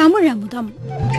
தமிழமுதம்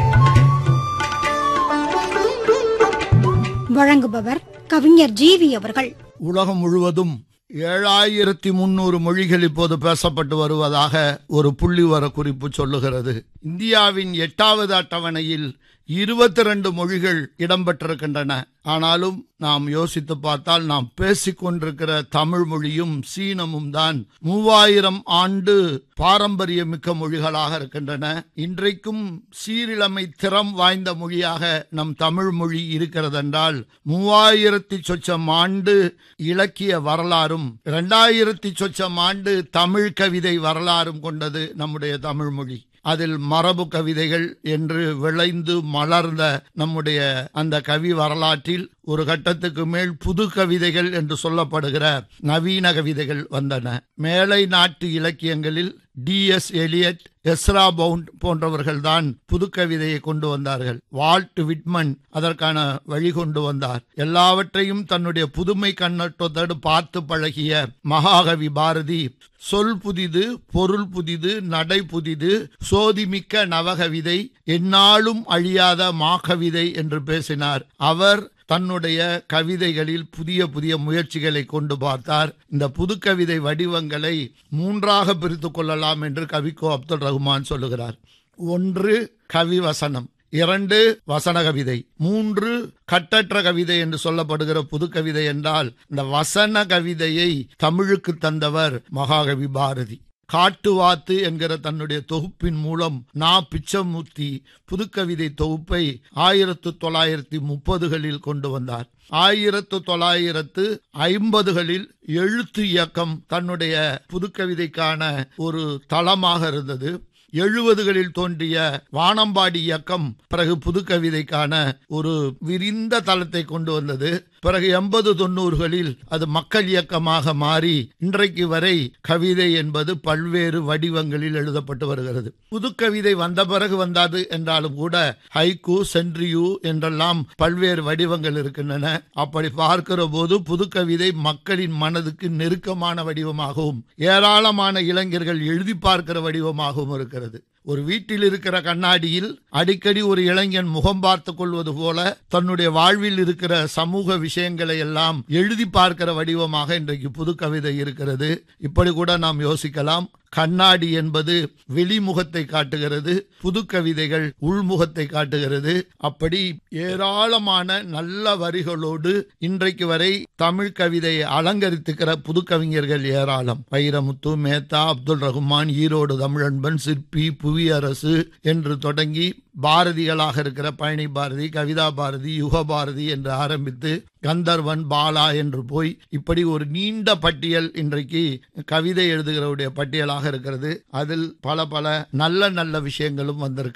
வழங்குபவர் கவிஞர் ஜீவி அவர்கள் உலகம் முழுவதும் ஏழாயிரத்தி முன்னூறு மொழிகள் இப்போது பேசப்பட்டு வருவதாக ஒரு புள்ளிவர குறிப்பு சொல்லுகிறது இந்தியாவின் எட்டாவது அட்டவணையில் இருபத்தி ரெண்டு மொழிகள் இடம்பெற்றிருக்கின்றன ஆனாலும் நாம் யோசித்து பார்த்தால் நாம் பேசிக்கொண்டிருக்கிற தமிழ் மொழியும் சீனமும் தான் மூவாயிரம் ஆண்டு பாரம்பரியமிக்க மொழிகளாக இருக்கின்றன இன்றைக்கும் சீரிழமை திறம் வாய்ந்த மொழியாக நம் தமிழ் மொழி இருக்கிறதென்றால் மூவாயிரத்தி சொச்சம் ஆண்டு இலக்கிய வரலாறும் இரண்டாயிரத்தி சொச்சம் ஆண்டு தமிழ் கவிதை வரலாறும் கொண்டது நம்முடைய தமிழ் மொழி அதில் மரபு கவிதைகள் என்று விளைந்து மலர்ந்த நம்முடைய அந்த கவி வரலாற்றில் ஒரு கட்டத்துக்கு மேல் புது கவிதைகள் என்று சொல்லப்படுகிற நவீன கவிதைகள் வந்தன மேலை நாட்டு இலக்கியங்களில் T S Eliot Ezra Pound போன்றவர்கள் தான் புது கவிதையை கொண்டு வந்தார்கள் வால்ட் விட்மன் அதற்கான வழி கொண்டு வந்தார் எல்லாவற்றையும் தன்னுடைய புதுமை கண்ணோட்டத்தோடு பார்த்து பழகிய மகாகவி பாரதி சொல் புதிது பொருள் புதிது நடை புதிது சோதிமிக்க நவகவிதை எந்நாளும் அழியாத மாகவிதை என்று பேசினார் அவர் தன்னுடைய கவிதைகளில் புதிய புதிய முயற்சிகளை கொண்டு பார்த்தார் இந்த புது கவிதை வடிவங்களை மூன்றாக பிரித்து கொள்ளலாம் என்று கவிக்கோ அப்துல் ரஹ்மான் சொல்லுகிறார் ஒன்று கவி வசனம் இரண்டு வசன கவிதை மூன்று கட்டற்ற கவிதை என்று சொல்லப்படுகிற புது கவிதை என்றால் இந்த வசன கவிதையை தமிழுக்கு தந்தவர் மகாகவி பாரதி காட்டுவாத்து என்கிற தன்னுடைய தொகுப்பின் மூலம் நா பிச்சமூர்த்தி புதுக்கவிதை தொகுப்பை ஆயிரத்து தொள்ளாயிரத்தி முப்பதுகளில் கொண்டு வந்தார் ஆயிரத்து தொள்ளாயிரத்து ஐம்பதுகளில் எழுத்து இயக்கம் தன்னுடைய புதுக்கவிதைக்கான ஒரு தளமாக இருந்தது எழுபதுகளில் தோன்றிய வானம்பாடி இயக்கம் பிறகு புதுக்கவிதைக்கான ஒரு விரிந்த தளத்தை கொண்டு வந்தது பிறகு எண்பது தொண்ணூறுகளில் அது மக்கள் இயக்கமாக மாறி இன்றைக்கு வரை கவிதை என்பது பல்வேறு வடிவங்களில் எழுதப்பட்டு வருகிறது புதுக்கவிதை வந்த பிறகு வந்தது என்றாலும் கூட ஹைக்கு சென்ட்ரியூ என்றெல்லாம் பல்வேறு வடிவங்கள் இருக்கின்றன அப்படி பார்க்கிற போது புதுக்கவிதை மக்களின் மனதுக்கு நெருக்கமான வடிவமாகவும் ஏராளமான இளைஞர்கள் எழுதி பார்க்கிற வடிவமாகவும் இருக்கிறது ஒரு வீட்டில் இருக்கிற கண்ணாடியில் அடிக்கடி ஒரு இளைஞன் முகம் பார்த்து கொள்வது போல தன்னுடைய வாழ்வில் இருக்கிற சமூக விஷயங்களை எல்லாம் எழுதி பார்க்கிற வடிவமாக இன்றைக்கு புது கவிதை இருக்கிறது இப்படி கூட நாம் யோசிக்கலாம் கண்ணாடி என்பது வெளிமுகத்தை காட்டுகிறது புது கவிதைகள் உள்முகத்தை காட்டுகிறது அப்படி ஏராளமான நல்ல வரிகளோடு இன்றைக்கு வரை தமிழ் கவிதையை அலங்கரித்துக்கிற புது கவிஞர்கள் ஏராளம் வைரமுத்து மேத்தா அப்துல் ரஹ்மான் ஈரோடு தமிழன்பன் சிற்பி புவியரசு என்று தொடங்கி பாரதிகளாக இருக்கிற பழனி பாரதி கவிதா பாரதி யுக பாரதி என்று ஆரம்பித்து கந்தர்வன் பாலா என்று போய் இப்படி ஒரு நீண்ட பட்டியல் இன்றைக்கு கவிதை எழுதுகிறவருடைய பட்டியலாக இருக்கிறது அதில் பல பல நல்ல நல்ல விஷயங்களும் வந்திருக்கு